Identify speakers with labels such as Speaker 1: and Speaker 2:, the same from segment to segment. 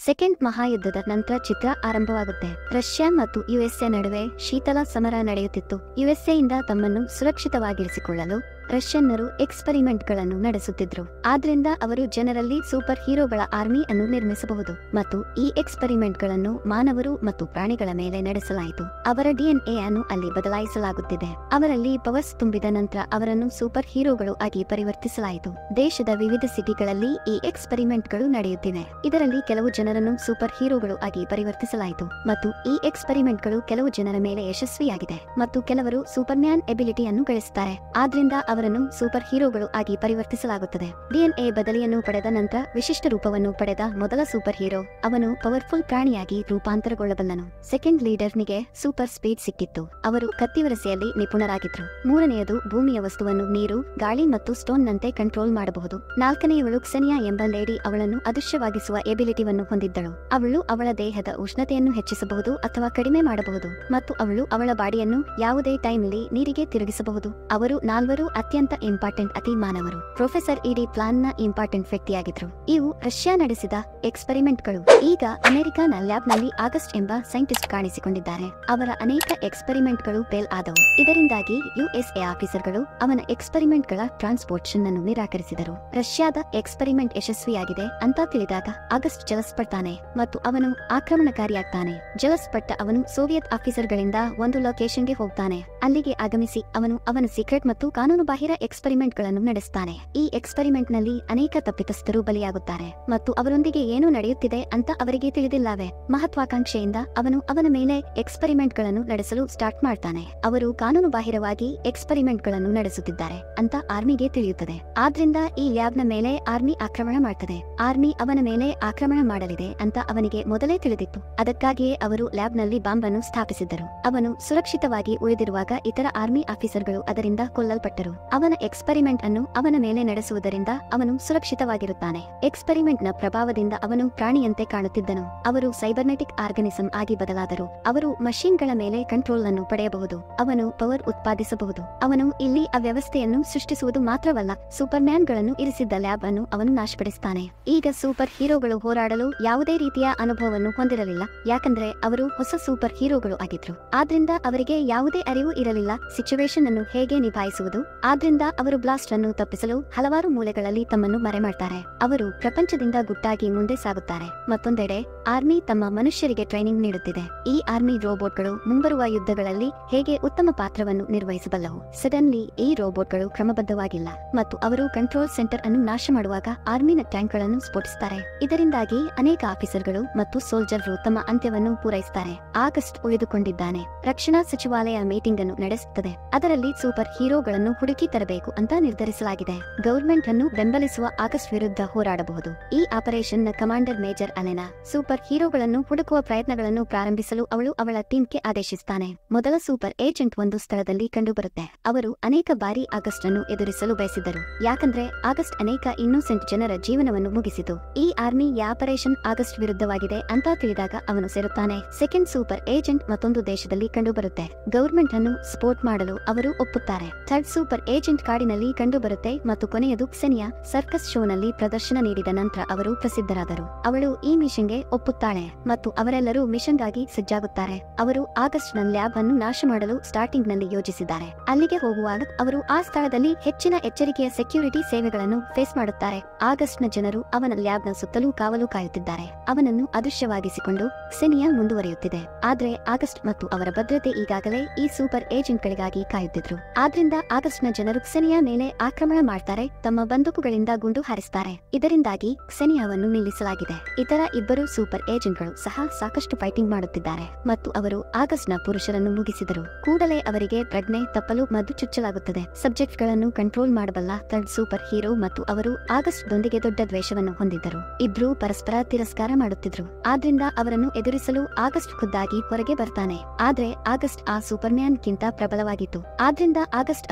Speaker 1: second ಮಹಾಯುದ್ಧದ ನಂತರ ಚಿತ್ರ ಆರಂಭವಾಗುತ್ತೆ Russia ಮತ್ತು ಯುಎಸ್ಎ ನಡುವೆ ಶೀತಲ ಸಮರ ನಡೆಯುತ್ತಿತ್ತು ಯುಎಸ್ಎಯಿಂದ ತಮ್ಮನ್ನು ಸುರಕ್ಷಿತವಾಗಿರಿಸಿಕೊಳ್ಳಲು ರಷ್ಯನ್ನರು ಎಕ್ಸ್ಪರಿಮೆಂಟ್ಗಳನ್ನು ನಡೆಸುತ್ತಿದ್ರು ಆದ್ರಿಂದ ಅವರು ಜನರಲ್ಲಿ ಸೂಪರ್ ಹೀರೋಗಳ ಆರ್ಮಿ ಅನ್ನು ನಿರ್ಮಿಸಬಹುದು ಮತ್ತು ಈ ಎಕ್ಸ್ಪರಿಮೆಂಟ್ಗಳನ್ನು ಮಾನವರು ಮತ್ತು ಪ್ರಾಣಿಗಳ ಮೇಲೆ ನಡೆಸಲಾಯಿತು ಅವರ ಡಿಎನ್ಎ ಅನ್ನು ಅಲ್ಲಿ ಬದಲಾಯಿಸಲಾಗುತ್ತಿದೆ ಅವರಲ್ಲಿ ಪವರ್ಸ್ ತುಂಬಿದ ನಂತರ ಅವರನ್ನು ಸೂಪರ್ ಹೀರೋಗಳು ಆಗಿ ಪರಿವರ್ತಿಸಲಾಯಿತು ದೇಶದ ವಿವಿಧ ಸಿಟಿಗಳಲ್ಲಿ ಈ ಎಕ್ಸ್ಪರಿಮೆಂಟ್ಗಳು ನಡೆಯುತ್ತಿವೆ ಇದರಲ್ಲಿ ಕೆಲವು ಜನರನ್ನು ಸೂಪರ್ ಹೀರೋಗಳು ಆಗಿ ಪರಿವರ್ತಿಸಲಾಯಿತು ಮತ್ತು ಈ ಎಕ್ಸ್ಪರಿಮೆಂಟ್ಗಳು ಕೆಲವು ಜನರ ಮೇಲೆ ಯಶಸ್ವಿಯಾಗಿದೆ ಮತ್ತು ಕೆಲವರು ಸೂಪರ್ ಮ್ಯಾನ್ ಎಬಿಲಿಟಿಯನ್ನು ಗಳಿಸುತ್ತಾರೆ ಆದ್ರಿಂದ ಅವರನ್ನು ಸೂಪರ್ ಹೀರೋಗಳು ಆಗಿ ಪರಿವರ್ತಿಸಲಾಗುತ್ತದೆ ಡಿಎನ್ಎ ಬದಲಿಯನ್ನು ಪಡೆದ ನಂತರ ವಿಶಿಷ್ಟ ರೂಪವನ್ನು ಪಡೆದ ಮೊದಲ ಸೂಪರ್ ಹೀರೋ ಅವನು ಪವರ್ಫುಲ್ ಪ್ರಾಣಿಯಾಗಿ ರೂಪಾಂತರಗೊಳ್ಳಬಲ್ಲನು ಸೆಕೆಂಡ್ ಲೀಡರ್ನಿಗೆ ಸೂಪರ್ ಸ್ಪೀಡ್ ಸಿಕ್ಕಿತ್ತು ಅವರು ಕತ್ತಿವರಸೆಯಲ್ಲಿ ನಿಪುಣರಾಗಿದ್ರು ಮೂರನೆಯದು ಭೂಮಿಯ ವಸ್ತುವನ್ನು ನೀರು ಗಾಳಿ ಮತ್ತು ಸ್ಟೋನ್ ನಂತೆ ಕಂಟ್ರೋಲ್ ಮಾಡಬಹುದು ನಾಲ್ಕನೆಯವಳು ಕ್ಸೆನಿಯಾ ಎಂಬ ಲೇಡಿ ಅವಳನ್ನು ಅದೃಶ್ಯವಾಗಿಸುವ ಎಬಿಲಿಟಿವನ್ನು ಹೊಂದಿದ್ದಳು ಅವಳು ಅವಳ ದೇಹದ ಉಷ್ಣತೆಯನ್ನು ಹೆಚ್ಚಿಸಬಹುದು ಅಥವಾ ಕಡಿಮೆ ಮಾಡಬಹುದು ಮತ್ತು ಅವಳು ಅವಳ ಬಾಡಿಯನ್ನು ಯಾವುದೇ ಟೈಮ್ಲಿ ನೀರಿಗೆ ತಿರುಗಿಸಬಹುದು ಅವರು ನಾಲ್ವರು ಅತ್ಯಂತ ಇಂಪಾರ್ಟೆಂಟ್ ಅತಿ ಮಾನವರು ಪ್ರೊಫೆಸರ್ ಇಡಿ ಪ್ಲಾನ್ ನ ಇಂಪಾರ್ಟೆಂಟ್ ವ್ಯಕ್ತಿಯಾಗಿದ್ರು ಇವು ರಷ್ಯಾ ನಡೆಸಿದ ಎಕ್ಸ್ಪೆರಿಮೆಂಟ್ಗಳು ಈಗ ಅಮೆರಿಕನ ಲ್ಯಾಬ್ ನಲ್ಲಿ ಆಗಸ್ಟ್ ಎಂಬ ಸೈಂಟಿಸ್ಟ್ ಕಾಣಿಸಿಕೊಂಡಿದ್ದಾರೆ ಅವರ ಅನೇಕ ಎಕ್ಸ್ಪೆರಿಮೆಂಟ್ಗಳು ಫೇಲ್ ಆದವು ಇದರಿಂದಾಗಿ ಯುಎಸ್ಎ ಆಫೀಸರ್ಗಳು ಅವನ ಎಕ್ಸ್ಪೆರಿಮೆಂಟ್ಗಳ ಟ್ರಾನ್ಸ್ಪೋರ್ಟೇಷನ್ ಅನ್ನು ನಿರಾಕರಿಸಿದರು ರಷ್ಯಾದ ಎಕ್ಸ್ಪೆರಿಮೆಂಟ್ ಯಶಸ್ವಿಯಾಗಿದೆ ಅಂತ ತಿಳಿದಾಗ ಆಗಸ್ಟ್ ಜಲಸ್ಪಡ್ತಾನೆ ಮತ್ತು ಅವನು ಆಕ್ರಮಣಕಾರಿಯಾಗ್ತಾನೆ ಜಲಸ್ಪಟ್ಟ ಅವನು ಸೋವಿಯತ್ ಆಫೀಸರ್ಗಳಿಂದ ಒಂದು ಲೊಕೇಶನ್ಗೆ ಹೋಗ್ತಾನೆ ಅಲ್ಲಿಗೆ ಆಗಮಿಸಿ ಅವನು ಅವನ ಸೀಕ್ರೆಟ್ ಮತ್ತು ಕಾನೂನು ಬಾಹಿರ ಎಕ್ಸ್ಪೆರಿಮೆಂಟ್ ಗಳನ್ನು ನಡೆಸ್ತಾನೆ ಈ ಎಕ್ಸ್ಪೆರಿಮೆಂಟ್ ನಲ್ಲಿ ಅನೇಕ ತಪ್ಪಿತಸ್ಥರು ಬಲಿಯಾಗುತ್ತಾರೆ ಮತ್ತು ಅವರೊಂದಿಗೆ ಏನು ನಡೆಯುತ್ತಿದೆ ಅಂತ ಅವರಿಗೆ ತಿಳಿದಿಲ್ಲವೇ ಮಹತ್ವಾಕಾಂಕ್ಷೆಯಿಂದ ಅವನು ಅವನ ಮೇಲೆ ಎಕ್ಸ್ಪೆರಿಮೆಂಟ್ ಗಳನ್ನು ನಡೆಸಲು ಸ್ಟಾರ್ಟ್ ಮಾಡ್ತಾನೆ ಅವರು ಕಾನೂನು ಬಾಹಿರವಾಗಿ ಎಕ್ಸ್ಪೆರಿಮೆಂಟ್ ಗಳನ್ನು ನಡೆಸುತ್ತಿದ್ದಾರೆ ಅಂತ ಆರ್ಮಿಗೆ ತಿಳಿಯುತ್ತದೆ ಆದ್ರಿಂದ ಈ ಲ್ಯಾಬ್ ನ ಮೇಲೆ ಆರ್ಮಿ ಆಕ್ರಮಣ ಮಾಡ್ತದೆ ಆರ್ಮಿ ಅವನ ಮೇಲೆ ಆಕ್ರಮಣ ಮಾಡಲಿದೆ ಅಂತ ಅವನಿಗೆ ಮೊದಲೇ ತಿಳಿದಿತ್ತು ಅದಕ್ಕಾಗಿಯೇ ಅವರು ಲ್ಯಾಬ್ ನಲ್ಲಿ ಬಾಂಬ್ ಅನ್ನು ಸ್ಥಾಪಿಸಿದ್ದರು ಅವನು ಸುರಕ್ಷಿತವಾಗಿ ಉಳಿದಿರುವಾಗ ಇತರ ಆರ್ಮಿ ಆಫೀಸರ್ಗಳು ಅದರಿಂದ ಕೊಲ್ಲಲ್ಪಟ್ಟರು ಅವನ ಎಕ್ಸ್ಪೆರಿಮೆಂಟ್ ಅನ್ನು ಅವನ ಮೇಲೆ ನಡೆಸುವುದರಿಂದ ಅವನು ಸುರಕ್ಷಿತವಾಗಿರುತ್ತಾನೆ ಎಕ್ಸ್ಪೆರಿಮೆಂಟ್ ನ ಪ್ರಭಾವದಿಂದ ಅವನು ಪ್ರಾಣಿಯಂತೆ ಕಾಣುತ್ತಿದ್ದನು ಅವರು ಸೈಬರ್ನೆಟಿಕ್ ಆರ್ಗನಿಸಂ ಆಗಿ ಬದಲಾದರು ಅವರು ಮಷೀನ್ಗಳ ಮೇಲೆ ಕಂಟ್ರೋಲ್ ಅನ್ನು ಪಡೆಯಬಹುದು ಅವನು ಪವರ್ ಉತ್ಪಾದಿಸಬಹುದು ಅವನು ಇಲ್ಲಿ ಆ ವ್ಯವಸ್ಥೆಯನ್ನು ಸೃಷ್ಟಿಸುವುದು ಮಾತ್ರವಲ್ಲ ಸೂಪರ್ ಮ್ಯಾನ್ ಗಳನ್ನು ಇರಿಸಿದ್ದ ಲ್ಯಾಬ್ ಅನ್ನು ಅವನು ನಾಶಪಡಿಸುತ್ತಾನೆ ಈಗ ಸೂಪರ್ ಹೀರೋಗಳು ಹೋರಾಡಲು ಯಾವುದೇ ರೀತಿಯ ಅನುಭವವನ್ನು ಹೊಂದಿರಲಿಲ್ಲ ಯಾಕಂದ್ರೆ ಅವರು ಹೊಸ ಸೂಪರ್ ಹೀರೋಗಳು ಆಗಿದ್ರು ಆದ್ರಿಂದ ಅವರಿಗೆ ಯಾವುದೇ ಅರಿವು ಇರಲಿಲ್ಲ ಸಿಚುವೇಶನ್ ಅನ್ನು ಹೇಗೆ ನಿಭಾಯಿಸುವುದು ಆದ್ರಿಂದ ಅವರು ಬ್ಲಾಸ್ಟ್ ಅನ್ನು ತಪ್ಪಿಸಲು ಹಲವಾರು ಮೂಲೆಗಳಲ್ಲಿ ತಮ್ಮನ್ನು ಮರೆ ಮಾಡ್ತಾರೆ ಅವರು ಪ್ರಪಂಚದಿಂದ ಗುಟ್ಟಾಗಿ ಮುಂದೆ ಸಾಗುತ್ತಾರೆ ಮತ್ತೊಂದೆಡೆ ಆರ್ಮಿ ತಮ್ಮ ಮನುಷ್ಯರಿಗೆ ಟ್ರೈನಿಂಗ್ ನೀಡುತ್ತಿದೆ ಈ ಆರ್ಮಿ ರೋಬೋಟ್ಗಳು ಮುಂಬರುವ ಯುದ್ಧಗಳಲ್ಲಿ ಹೇಗೆ ಉತ್ತಮ ಪಾತ್ರವನ್ನು ನಿರ್ವಹಿಸಬಲ್ಲವು ಸಡನ್ಲಿ ಈ ರೋಬೋಟ್ಗಳು ಕ್ರಮಬದ್ಧವಾಗಿಲ್ಲ ಮತ್ತು ಅವರು ಕಂಟ್ರೋಲ್ ಸೆಂಟರ್ ಅನ್ನು ನಾಶ ಮಾಡುವಾಗ ಆರ್ಮಿನ ಟ್ಯಾಂಕ್ಗಳನ್ನು ಸ್ಫೋಟಿಸುತ್ತಾರೆ ಇದರಿಂದಾಗಿ ಅನೇಕ ಆಫೀಸರ್ಗಳು ಮತ್ತು ಸೋಲ್ಜರ್ರು ತಮ್ಮ ಅಂತ್ಯವನ್ನು ಪೂರೈಸುತ್ತಾರೆ ಆಗಸ್ಟ್ ಉಳಿದುಕೊಂಡಿದ್ದಾನೆ ರಕ್ಷಣಾ ಸಚಿವಾಲಯ ಮೀಟಿಂಗ್ ಅನ್ನು ನಡೆಸುತ್ತದೆ ಅದರಲ್ಲಿ ಸೂಪರ್ ಹೀರೋಗಳನ್ನು ಹುಡುಕಿ ತರಬೇಕು ಅಂತ ನಿರ್ಧರಿಸಲಾಗಿದೆ ಗವರ್ಮೆಂಟ್ ಅನ್ನು ಬೆಂಬಲಿಸುವ ಆಗಸ್ಟ್ ವಿರುದ್ಧ ಹೋರಾಡಬಹುದು ಈ ಆಪರೇಷನ್ ನ ಕಮಾಂಡರ್ ಮೇಜರ್ ಅಲೆನಾ ಸೂಪರ್ ಹೀರೋಗಳನ್ನು ಹುಡುಕುವ ಪ್ರಯತ್ನಗಳನ್ನು ಪ್ರಾರಂಭಿಸಲು ಅವಳು ಅವಳ ಟೀಮ್ಗೆ ಆದೇಶಿಸುತ್ತಾನೆ ಮೊದಲ ಸೂಪರ್ ಏಜೆಂಟ್ ಒಂದು ಸ್ಥಳದಲ್ಲಿ ಕಂಡುಬರುತ್ತೆ ಅವರು ಅನೇಕ ಬಾರಿ ಆಗಸ್ಟ್ ಅನ್ನು ಎದುರಿಸಲು ಬಯಸಿದ್ದರು ಯಾಕಂದ್ರೆ ಆಗಸ್ಟ್ ಅನೇಕ ಇನ್ನೋಸೆಂಟ್ ಜನರ ಜೀವನವನ್ನು ಮುಗಿಸಿತು ಈ ಆರ್ಮಿ ಈ ಆಪರೇಷನ್ ಆಗಸ್ಟ್ ವಿರುದ್ಧವಾಗಿದೆ ಅಂತ ತಿಳಿದಾಗ ಅವನು ಸೇರುತ್ತಾನೆ ಸೆಕೆಂಡ್ ಸೂಪರ್ ಏಜೆಂಟ್ ಮತ್ತೊಂದು ದೇಶದಲ್ಲಿ ಕಂಡುಬರುತ್ತೆ ಗವರ್ಮೆಂಟ್ ಅನ್ನು ಸಪೋರ್ಟ್ ಮಾಡಲು ಅವರು ಒಪ್ಪುತ್ತಾರೆ ಥರ್ಡ್ ಸೂಪರ್ ಏಜೆಂಟ್ ಕಾಡಿನಲ್ಲಿ ಕಂಡುಬರುತ್ತೆ ಮತ್ತು ಕೊನೆಯದು ಕ್ಸೆನಿಯಾ ಸರ್ಕಸ್ ಶೋನಲ್ಲಿ ಪ್ರದರ್ಶನ ನೀಡಿದ ನಂತರ ಅವರು ಪ್ರಸಿದ್ಧರಾದರು ಅವಳು ಈ ಮಿಷನ್ಗೆ ಒಪ್ಪುತ್ತಾಳೆ ಮತ್ತು ಅವರೆಲ್ಲರೂ ಮಿಷನ್ಗಾಗಿ ಸಜ್ಜಾಗುತ್ತಾರೆ ಅವರು ಆಗಸ್ಟ್ ನ ಲ್ಯಾಬ್ ಅನ್ನು ನಾಶ ಮಾಡಲು ಸ್ಟಾರ್ಟಿಂಗ್ ನಲ್ಲಿ ಯೋಜಿಸಿದ್ದಾರೆ ಅಲ್ಲಿಗೆ ಹೋಗುವಾಗ ಅವರು ಆ ಸ್ಥಳದಲ್ಲಿ ಹೆಚ್ಚಿನ ಎಚ್ಚರಿಕೆಯ ಸೆಕ್ಯೂರಿಟಿ ಸೇವೆಗಳನ್ನು ಫೇಸ್ ಮಾಡುತ್ತಾರೆ ಆಗಸ್ಟ್ ನ ಜನರು ಅವನ ಲ್ಯಾಬ್ ನ ಸುತ್ತಲೂ ಕಾವಲು ಕಾಯುತ್ತಿದ್ದಾರೆ ಅವನನ್ನು ಅದೃಶ್ಯವಾಗಿಸಿಕೊಂಡು ಕ್ಸೆನಿಯಾ ಮುಂದುವರಿಯುತ್ತಿದೆ ಆದ್ರೆ ಆಗಸ್ಟ್ ಮತ್ತು ಅವರ ಭದ್ರತೆ ಈಗಾಗಲೇ ಈ ಸೂಪರ್ ಏಜೆಂಟ್ ಗಳಿಗಾಗಿ ಕಾಯುತ್ತಿದ್ರು ಆದ್ರಿಂದ ಆಗಸ್ಟ್ ನ ಜನರು ಕ್ಸೆನಿಯಾ ಮೇಲೆ ಆಕ್ರಮಣ ಮಾಡ್ತಾರೆ ತಮ್ಮ ಬಂದೂಕುಗಳಿಂದ ಗುಂಡು ಹಾರಿಸ್ತಾರೆ ಇದರಿಂದಾಗಿ ಕ್ಸೆನಿಯಾವನ್ನು ನಿಲ್ಲಿಸಲಾಗಿದೆ ಇತರ ಇಬ್ಬರು ಸೂಪರ್ ಏಜೆಂಟ್ಗಳು ಸಹ ಸಾಕಷ್ಟು ಫೈಟಿಂಗ್ ಮಾಡುತ್ತಿದ್ದಾರೆ ಮತ್ತು ಅವರು ಆಗಸ್ಟ್ ನ ಪುರುಷರನ್ನು ಮುಗಿಸಿದರು ಕೂಡಲೇ ಅವರಿಗೆ ಪ್ರಜ್ಞೆ ತಪ್ಪಲು ಮದ್ದು ಚುಚ್ಚಲಾಗುತ್ತದೆ ಸಬ್ಜೆಕ್ಟ್ ಗಳನ್ನು ಕಂಟ್ರೋಲ್ ಮಾಡಬಲ್ಲ ಥರ್ಡ್ ಸೂಪರ್ ಹೀರೋ ಮತ್ತು ಅವರು ಆಗಸ್ಟ್ ದೊಂದಿಗೆ ದೊಡ್ಡ ದ್ವೇಷವನ್ನು ಹೊಂದಿದ್ದರು ಇಬ್ರು ಪರಸ್ಪರ ತಿರಸ್ಕಾರ ಮಾಡುತ್ತಿದ್ರು ಆದ್ರಿಂದ ಅವರನ್ನು ಎದುರಿಸಲು ಆಗಸ್ಟ್ ಖುದ್ದಾಗಿ ಹೊರಗೆ ಬರ್ತಾನೆ ಆದ್ರೆ ಆಗಸ್ಟ್ ಆ ಸೂಪರ್ ಮ್ಯಾನ್ ಗಿಂತ ಪ್ರಬಲವಾಗಿತ್ತು ಆದ್ರಿಂದ ಆಗಸ್ಟ್ ಅವನನ್ನು ಕೊಲ್ಲುವ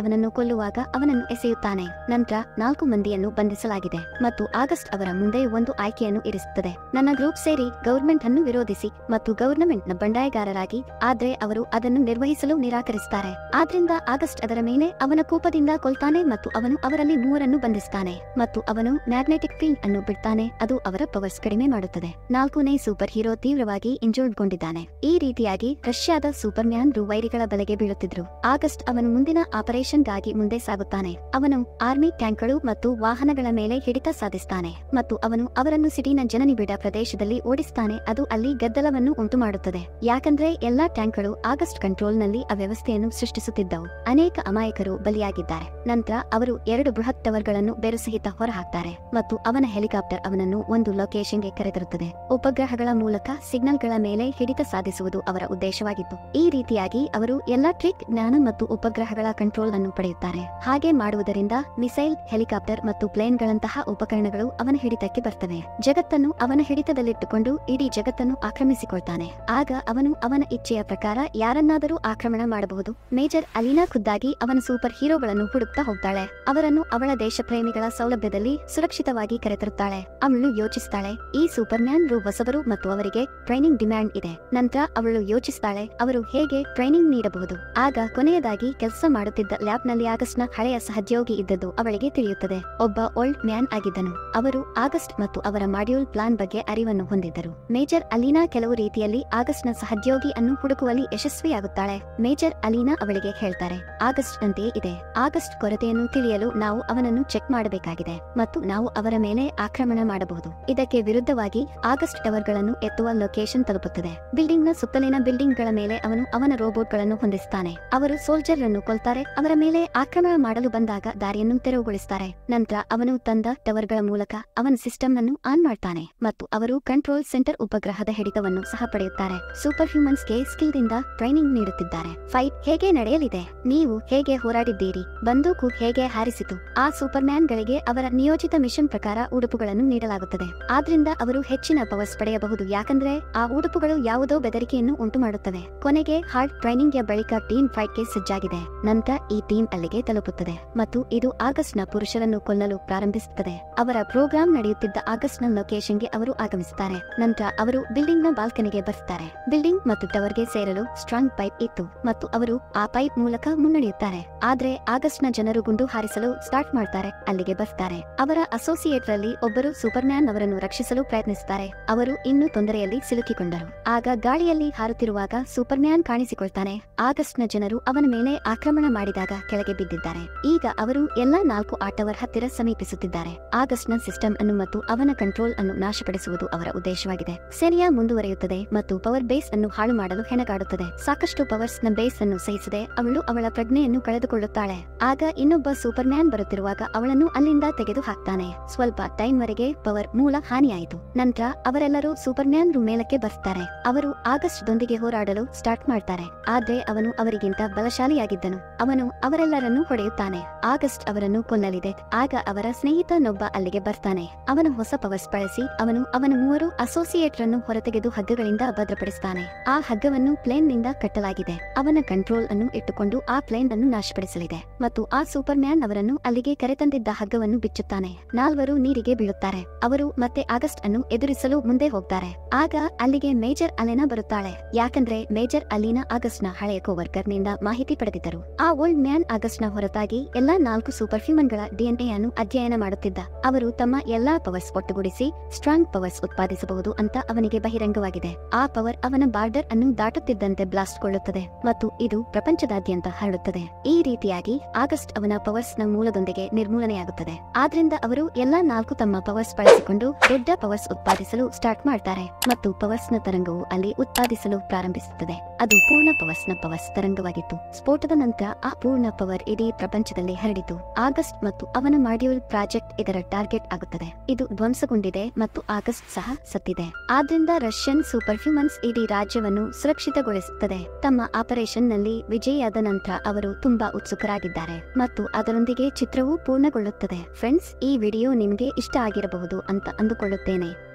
Speaker 1: ಕೊಲ್ಲುವಾಗ ಅವನನ್ನು ಎಸೆಯುತ್ತಾನೆ ನಂತರ ನಾಲ್ಕು ಮಂದಿಯನ್ನು ಬಂಧಿಸಲಾಗಿದೆ ಮತ್ತು ಆಗಸ್ಟ್ ಅವರ ಮುಂದೆ ಒಂದು ಆಯ್ಕೆಯನ್ನು ಇರಿಸುತ್ತದೆ ನನ್ನ ಗ್ರೂಪ್ ಸೇರಿ ಗೌರ್ಮೆಂಟ್ ಅನ್ನು ವಿರೋಧಿಸಿ ಮತ್ತು ಗವರ್ನಮೆಂಟ್ ನ ಬಂಡಾಯಗಾರರಾಗಿ ಆದ್ರೆ ಅವರು ಅದನ್ನು ನಿರ್ವಹಿಸಲು ನಿರಾಕರಿಸುತ್ತಾರೆ ಆದ್ರಿಂದ ಆಗಸ್ಟ್ ಅದರ ಮೇಲೆ ಅವನ ಕೋಪದಿಂದ ಕೊಲ್ತಾನೆ ಮತ್ತು ಅವನು ಅವರಲ್ಲಿ ಮೂವರನ್ನು ಬಂಧಿಸ್ತಾನೆ ಮತ್ತು ಅವನು ಮ್ಯಾಗ್ನೆಟಿಕ್ ಫೀಲ್ಡ್ ಅನ್ನು ಬಿಡ್ತಾನೆ ಅದು ಅವರ ಪವರ್ಸ್ ಕಡಿಮೆ ಮಾಡುತ್ತದೆ ನಾಲ್ಕನೇ ಸೂಪರ್ ಹೀರೋ ತೀವ್ರವಾಗಿ ಇಂಜೋರ್ಡ್ಗೊಂಡಿದ್ದಾನೆ ಈ ರೀತಿಯಾಗಿ ರಷ್ಯಾದ ಸೂಪರ್ ಮ್ಯಾನ್ ರು ವೈರಿಗಳ ಬಲೆಗೆ ಬೀಳುತ್ತಿದ್ರು ಆಗಸ್ಟ್ ಅವನು ಮುಂದಿನ ಆಪರೇಷನ್ ಗಾಗಿ ಮುಂದೆ ಸಾಗುತ್ತಾನೆ ಅವನು ಆರ್ಮಿ ಟ್ಯಾಂಕ್ಗಳು ಮತ್ತು ವಾಹನಗಳ ಮೇಲೆ ಹಿಡಿತ ಸಾಧಿಸ್ತಾನೆ ಮತ್ತು ಅವನು ಅವರನ್ನು ಸಿಟಿನ ಜನನಿಬಿಡ ಪ್ರದೇಶದಲ್ಲಿ ಓಡಿಸ್ತಾನೆ ಅದು ಅಲ್ಲಿ ಗದ್ದಲವನ್ನು ಉಂಟು ಮಾಡುತ್ತದೆ ಯಾಕಂದ್ರೆ ಎಲ್ಲಾ ಟ್ಯಾಂಕ್ಗಳು ಆಗಸ್ಟ್ ಕಂಟ್ರೋಲ್ ನಲ್ಲಿ ಅವ್ಯವಸ್ಥೆಯನ್ನು ಸೃಷ್ಟಿಸುತ್ತಿದ್ದವು ಅನೇಕ ಅಮಾಯಕರು ಬಲಿಯಾಗಿದ್ದಾರೆ ನಂತರ ಅವರು ಎರಡು ಬೃಹತ್ ಟವರ್ಗಳನ್ನು ಬೆರುಸಹಿತ ಹೊರಹಾಕ್ತಾರೆ ಮತ್ತು ಅವನ ಹೆಲಿಕಾಪ್ಟರ್ ಅವನನ್ನು ಒಂದು ಲೊಕೇಶನ್ಗೆ ಕರೆತರುತ್ತದೆ ಉಪಗ್ರಹಗಳ ಮೂಲಕ ಸಿಗ್ನಲ್ಗಳ ಮೇಲೆ ಹಿಡಿತ ಸಾಧಿಸುವುದು ಅವರ ಉದ್ದೇಶವಾಗಿತ್ತು ಈ ರೀತಿಯಾಗಿ ಅವರು ಎಲ್ಲಾ ಟ್ರಿಕ್ ಜ್ಞಾನ ಮತ್ತು ಉಪಗ್ರಹಗಳ ಕಂಟ್ರೋಲ್ ಅನ್ನು ಪಡೆಯುತ್ತಾರೆ ಹಾಗೆ ಮಾಡುವುದರಿಂದ ಮಿಸೈಲ್ ಹೆಲಿಕಾಪ್ಟರ್ ಮತ್ತು ಪ್ಲೇನ್ಗಳಂತಹ ಉಪಕರಣಗಳು ಅವನ ಹಿಡಿತಕ್ಕೆ ಬರ್ತವೆ ಜಗತ್ತನ್ನು ಅವನ ಹಿಡಿತದಲ್ಲಿಟ್ಟುಕೊಂಡು ಇಡೀ ಜಗತ್ತನ್ನು ಆಕ್ರಮಿಸಿಕೊಳ್ತಾನೆ ಆಗ ಅವನು ಅವನ ಇಚ್ಛೆಯ ಪ್ರಕಾರ ಯಾರನ್ನಾದರೂ ಆಕ್ರಮಣ ಮಾಡಬಹುದು ಮೇಜರ್ ಅಲೀನಾ ಖುದ್ದಾಗಿ ಅವನ ಸೂಪರ್ ಹೀರೋಗಳನ್ನು ಹುಡುಕ್ತಾ ಹೋಗ್ತಾಳೆ ಅವರನ್ನು ಅವಳ ದೇಶ ಪ್ರೇಮಿಗಳ ಸೌಲಭ್ಯದಲ್ಲಿ ಸುರಕ್ಷಿತವಾಗಿ ಕರೆತರುತ್ತಾಳೆ ಅವಳು ಯೋಚಿಸ್ತಾಳೆ ಈ ಸೂಪರ್ ಮ್ಯಾನ್ ರು ಹೊಸಬರು ಮತ್ತು ಅವರಿಗೆ ಟ್ರೈನಿಂಗ್ ಡಿಮ್ಯಾಂಡ್ ಇದೆ ನಂತರ ಅವಳು ಯೋಚಿಸ್ತಾಳೆ ಅವರು ಹೇಗೆ ಟ್ರೈನಿಂಗ್ ನೀಡಬಹುದು ಆಗ ಕೊನೆಯದಾಗಿ ಕೆಲಸ ಮಾಡುತ್ತಿದ್ದ ಲ್ಯಾಬ್ ನಲ್ಲಿ ಆಗಸ್ಟ್ನ ಹಳೆಯ ಸಹೋದ್ಯೋಗಿ ಇದ್ದದ್ದು ಅವಳಿಗೆ ತಿಳಿಯುತ್ತದೆ ಒಬ್ಬ ಓಲ್ಡ್ ಮ್ಯಾನ್ ಆಗಿದ್ದನು ಅವರು ಆಗಸ್ಟ್ ಮತ್ತು ಅವರ ಮಾಡ್ಯೂಲ್ ಪ್ಲಾನ್ ಬಗ್ಗೆ ಅರಿವನ್ನು ಹೊಂದಿದ್ದರು ಮೇಜರ್ ಅಲೀನಾ ಕೆಲವು ರೀತಿಯಲ್ಲಿ ಆಗಸ್ಟ್ನ ಸಹೋದ್ಯೋಗಿ ಅನ್ನು ಹುಡುಕುವಲ್ಲಿ ಯಶಸ್ವಿಯಾಗುತ್ತಾಳೆ ಮೇಜರ್ ಅಲೀನಾ ಅವಳಿಗೆ ಹೇಳ್ತಾರೆ ಆಗಸ್ಟ್ ಅಂತೆಯೇ ಇದೆ ಆಗಸ್ಟ್ ಕೊರತೆಯನ್ನು ತಿಳಿಯಲು ನಾವು ಅವನನ್ನು ಚೆಕ್ ಮಾಡಬೇಕಾಗಿದೆ ಮತ್ತು ನಾವು ಅವರ ಮೇಲೆ ಆಕ್ರಮಣ ಮಾಡಬಹುದು ಇದಕ್ಕೆ ವಿರುದ್ಧವಾಗಿ ಆಗಸ್ಟ್ ಟವರ್ಗಳನ್ನು ಎತ್ತುವ ಲೊಕೇಶನ್ ತಲುಪುತ್ತದೆ ಬಿಲ್ಡಿಂಗ್ ನ ಸುತ್ತಲಿನ ಬಿಲ್ಡಿಂಗ್ ಗಳ ಮೇಲೆ ಅವನು ಅವನ ರೋಬೋಟ್ ಗಳನ್ನು ಹೊಂದಿಸ್ತಾನೆ ಅವರು ಸೋಲ್ಜರ್ ಅನ್ನು ಕೊಲ್ತಾರೆ ಅವರ ಮೇಲೆ ಆಕ್ರಮಣ ಮಾಡಲು ಬಂದಾಗ ದಾರಿಯನ್ನು ತೆರವುಗೊಳಿಸ್ತಾರೆ ನಂತರ ಅವನು ತಂದ ಟವರ್ ಗಳ ಮೂಲಕ ಅವನ ಸಿಸ್ಟಮ್ ಅನ್ನು ಆನ್ ಮಾಡ್ತಾನೆ ಮತ್ತು ಅವರು ಕಂಟ್ರೋಲ್ ಸೆಂಟರ್ ಉಪಗ್ರಹದ ಹಿಡಿತವನ್ನು ಸಹ ಪಡೆಯುತ್ತಾರೆ ಸೂಪರ್ ಹ್ಯೂಮನ್ಸ್ ಗೆ ಸ್ಕಿಲ್ ದಿಂದ ಟ್ರೈನಿಂಗ್ ನೀಡುತ್ತಿದ್ದಾರೆ ಫೈಟ್ ಹೇಗೆ ನಡೆಯಲಿದೆ ನೀವು ಹೇಗೆ ಹೋರಾಡಿದ್ದೀರಿ ಬಂದೂಕು ಹೇಗೆ ಹಾರಿಸಿತು ಆ ಸೂಪರ್ ಮ್ಯಾನ್ ಗಳಿಗೆ ಅವರ ನಿಯೋಜಿತ ಮಿಷನ್ ಪ್ರಕಾರ ಉಡುಪುಗಳನ್ನು ನೀಡಲಾಗುತ್ತದೆ ಆದ್ರಿಂದ ಅವರು ಹೆಚ್ಚಿನ ಪವರ್ಸ್ ಪಡೆಯಬಹುದು ಯಾಕಂದ್ರೆ ಆ ಉಡುಪುಗಳು ಯಾವುದೋ ಬೆದರಿಕೆಯನ್ನು ಉಂಟು ಮಾಡುತ್ತವೆ ಕೊನೆಗೆ ಹಾರ್ಡ್ ಟ್ರೈನಿಂಗ್ ಯ ಬಳಿಕ ಟೀಮ್ ಫೈಟ್ ಗೆ ಸಜ್ಜಾಗಿದೆ ನಂತರ ಈ ಟೀಮ್ ಅಲ್ಲಿಗೆ ತಲುಪುತ್ತದೆ ಮತ್ತು ಇದು ಆಗಸ್ಟ್ ನ ಪುರುಷರನ್ನು ಕೊಲ್ಲಲು ಪ್ರಾರಂಭಿಸುತ್ತದೆ ಅವರ ಪ್ರೋಗ್ರಾಂ ನಡೆಯುತ್ತಿದ್ದ ಆಗಸ್ಟ್ ನ ಲೊಕೇಶನ್ ಗೆ ಅವರು ಆಗಮಿಸುತ್ತಾರೆ ನಂತರ ಅವರು ಬಿಲ್ಡಿಂಗ್ ನ ಬಾಲ್ಕನಿಗೆ ಬರ್ತಾರೆ ಬಿಲ್ಡಿಂಗ್ ಮತ್ತು ಟವರ್ ಗೆ ಸೇರಲು ಸ್ಟ್ರಾಂಗ್ ಪೈಪ್ ಇತ್ತು ಮತ್ತು ಅವರು ಆ ಪೈಪ್ ಮೂಲಕ ಮುನ್ನಡೆಯುತ್ತಾರೆ ಆದ್ರೆ ಆಗಸ್ಟ್ ನ ಜನರು ಗುಂಡು ಹಾರಿಸಲು ಸ್ಟಾರ್ಟ್ ಮಾಡ್ತಾರೆ ಅಲ್ಲಿಗೆ ಬರ್ತಾರೆ ಅವರ ಅಸೋಸಿಯೇಟ್ ರಲ್ಲಿ ಒಬ್ಬರು ಸೂಪರ್ ಮ್ಯಾನ್ ಅವರನ್ನು ರಕ್ಷಿಸಲು ಪ್ರಯತ್ನಿಸುತ್ತಾರೆ ಅವರು ಇನ್ನೂ ತೊಂದರೆಯಲ್ಲಿ ಸಿಲುಕಿಕೊಂಡರು ಆಗ ಗಾಳಿಯಲ್ಲಿ ಹಾರುತ್ತಿರುವಾಗ ಸೂಪರ್ ಮ್ಯಾನ್ ಕಾಣಿಸಿಕೊಳ್ತಾನೆ ಆಗಸ್ಟ್ ನ ಜನರು ಅವನ ಮೇಲೆ ಆಕ್ರಮಣ ಮಾಡಿದಾಗ ಕೆಳಗೆ ಬಿದ್ದಿದ್ದಾರೆ ಈಗ ಅವರು ಎಲ್ಲಾ ನಾಲ್ಕು ಆಟವರ್ ಹತ್ತಿರ ಸಮೀಪಿಸುತ್ತಿದ್ದಾರೆ ಆಗಸ್ಟ್ ನ ಸಿಸ್ಟಮ್ ಅನ್ನು ಮತ್ತು ಅವನ ಕಂಟ್ರೋಲ್ ಅನ್ನು ನಾಶಪಡಿಸುವುದು ಅವರ ಉದ್ದೇಶವಾಗಿದೆ ಸೆರಿಯಾ ಮುಂದುವರಿಯುತ್ತದೆ ಮತ್ತು ಪವರ್ ಬೇಸ್ ಅನ್ನು ಹಾಳು ಮಾಡಲು ಹೆಣಗಾಡುತ್ತದೆ ಸಾಕಷ್ಟು ಪವರ್ಸ್ ನ ಬೇಸ್ ಅನ್ನು ಸಹಿಸದೆ ಅವಳು ಅವಳ ಪ್ರಜ್ಞೆಯನ್ನು ಕಳೆದುಕೊಳ್ಳುತ್ತಾಳೆ ಆಗ ಇನ್ನೊಬ್ಬ ಸೂಪರ್ ಮ್ಯಾನ್ ಬರುತ್ತಿರುವಾಗ ಅವಳನ್ನು ಅಲ್ಲಿಂದ ತೆಗೆದು ಹಾಕ್ತಾನೆ ಸ್ವಲ್ಪ ಟೈಮ್ ವರೆಗೆ ಪವರ್ ಮೂಲ ಹಾನಿಯಾಯಿತು ನಂತರ ಅವರೆಲ್ಲರೂ ಸೂಪರ್ ಮ್ಯಾನ್ ರು ಮೇಲಕ್ಕೆ ಬರ್ತಾರೆ ಅವರು ಆಗಸ್ಟ್ ದೊಂದಿಗೆ ಹೋರಾಡಲು ಸ್ಟಾರ್ಟ್ ಮಾಡ್ತಾರೆ ಆದ್ರೆ ಅವನು ಅವರಿಗಿಂತ ಬಲಶಾಲಿಯಾಗಿದ್ದನು ಅವನು ಅವರೆಲ್ಲರನ್ನು ಹೊಡೆಯುತ್ತಾನೆ ಆಗಸ್ಟ್ ಅವರನ್ನು ಕೊಲ್ಲಲಿದೆ ಆಗ ಅವರ ಸ್ನೇಹಿತನೊಬ್ಬ ಅಲ್ಲಿಗೆ ಬರ್ತಾನೆ ಅವನ ಹೊಸ ಪವರ್ಸ್ ಬಳಸಿ ಅವನು ಅವನ ಮೂವರು ಅಸೋಸಿಯೇಟ್ ರನ್ನು ಹೊರತೆಗೆದು ಹಗ್ಗಗಳಿಂದ ಭದ್ರಪಡಿಸ್ತಾನೆ ಆ ಹಗ್ಗವನ್ನು ಪ್ಲೇನ್ ನಿಂದ ಕಟ್ಟಲಾಗಿದೆ ಅವನ ಕಂಟ್ರೋಲ್ ಅನ್ನು ಇಟ್ಟುಕೊಂಡು ಆ ಪ್ಲೇನ್ ಅನ್ನು ನಾಶಪಡಿಸಲಿದೆ ಮತ್ತು ಆ ಸೂಪರ್ ಮ್ಯಾನ್ ಅವರನ್ನು ಅಲ್ಲಿಗೆ ಕರೆತಂದಿದ್ದ ಹಗ್ಗವನ್ನು ಬಿಚ್ಚುತ್ತಾನೆ ನಾಲ್ವರು ನೀರಿಗೆ ಬೀಳುತ್ತಾರೆ ಅವರು ಮತ್ತೆ ಆಗಸ್ಟ್ ಅನ್ನು ಎದುರಿಸಲು ಮುಂದೆ ಹೋಗ್ತಾರೆ ಆಗ ಅಲ್ಲಿಗೆ ಮೇಜರ್ ಅಲೆನಾ ಬರುತ್ತಾಳೆ ಯಾಕಂದ್ರೆ ಮೇಜರ್ ಅಲೀನಾ ಆಗಸ್ಟ್ ನ ಹಳೆಯ ಕೋವರ್ಕರ್ ನಿಂದ ಮಾಹಿತಿ ಪಡೆದಿದ್ದರು ಆ ಓಲ್ಡ್ ಮ್ಯಾನ್ ಆಗಸ್ಟ್ ನ ಹೊರತಾಗಿ ಎಲ್ಲಾ ನಾಲ್ಕು ಸೂಪರ್ ಹ್ಯೂಮನ್ ಗಳ ಡಿಎನ್ಎ ಅನ್ನು ಅಧ್ಯಯನ ಮಾಡುತ್ತಿದ್ದ ಅವರು ತಮ್ಮ ಎಲ್ಲಾ ಪವರ್ಸ್ ಒಟ್ಟುಗೂಡಿಸಿ ಸ್ಟ್ರಾಂಗ್ ಪವರ್ಸ್ ಉತ್ಪಾದಿಸಬಹುದು ಅಂತ ಅವನಿಗೆ ಬಹಿರಂಗವಾಗಿದೆ ಆ ಪವರ್ ಅವನ ಬಾರ್ಡರ್ ಅನ್ನು ದಾಟುತ್ತಿದ್ದಂತೆ ಬ್ಲಾಸ್ಟ್ ಕೊಳ್ಳುತ್ತದೆ ಮತ್ತು ಇದು ಪ್ರಪಂಚದಾದ್ಯಂತ ಹರಡುತ್ತದೆ ಈ ರೀತಿಯಾಗಿ ಆಗಸ್ಟ್ ಅವನ ಪವರ್ಸ್ ನ ಮೂಲದೊಂದಿಗೆ ನಿರ್ಮೂಲನೆಯಾಗುತ್ತದೆ ಆದ್ರಿಂದ ಅವರು ಎಲ್ಲಾ ನಾಲ್ಕು ತಮ್ಮ ಪವರ್ಸ್ ಬಳಸಿಕೊಂಡು ದೊಡ್ಡ ಪವರ್ಸ್ ಉತ್ಪಾದಿಸಲು ಸ್ಟಾರ್ಟ್ ಮಾಡ್ತಾರೆ ಮತ್ತು ಪವರ್ಸ್ ನ ತರಂಗವು ಅಲ್ಲಿ ಉತ್ಪಾದಿಸಲು ಪ್ರಾರಂಭಿಸುತ್ತದೆ ಅದು ಪೂರ್ಣ ಪವರ್ಸ್ ನ ಪವರ್ಸ್ ತರಂಗವಾಗಿತ್ತು ಸ್ಫೋಟದ ನಂತರ ಆ ಪೂರ್ಣ ಪವರ್ ಇಡೀ ಪ್ರಪಂಚದಲ್ಲಿ ಹರಡಿತು ಆಗಸ್ಟ್ ಮತ್ತು ಅವನ ಮಾಡ್ಯೂಲ್ ಪ್ರಾಜೆಕ್ಟ್ ಇದರ ಟಾರ್ಗೆಟ್ ಆಗುತ್ತದೆ ಇದು ಧ್ವಂಸಗೊಂಡಿದೆ ಮತ್ತು ಆಗಸ್ಟ್ ಸಹ ಸತ್ತಿದೆ ಆದ್ರಿಂದ ರಷ್ಯನ್ ಸೂಪರ್ ಹ್ಯೂಮನ್ಸ್ ಇಡೀ ರಾಜ್ಯವನ್ನು ಸುರಕ್ಷಿತಗೊಳಿಸುತ್ತದೆ ತಮ್ಮ ಆಪರೇಷನ್ ನಲ್ಲಿ ವಿಜಯಿಯಾದ ನಂತರ ಅವರು ತುಂಬಾ ಉತ್ಸುಕರಾಗಿದ್ದಾರೆ ಮತ್ತು ಅದರೊಂದಿಗೆ ಚಿತ್ರವು ಪೂರ್ಣಗೊಳ್ಳುತ್ತದೆ ಫ್ರೆಂಡ್ಸ್ ಈ ವಿಡಿಯೋ ನಿಮಗೆ ಇಷ್ಟ ಆಗಿರಬಹುದು ಅಂತ ಅಂದುಕೊಳ್ಳುತ್ತೇನೆ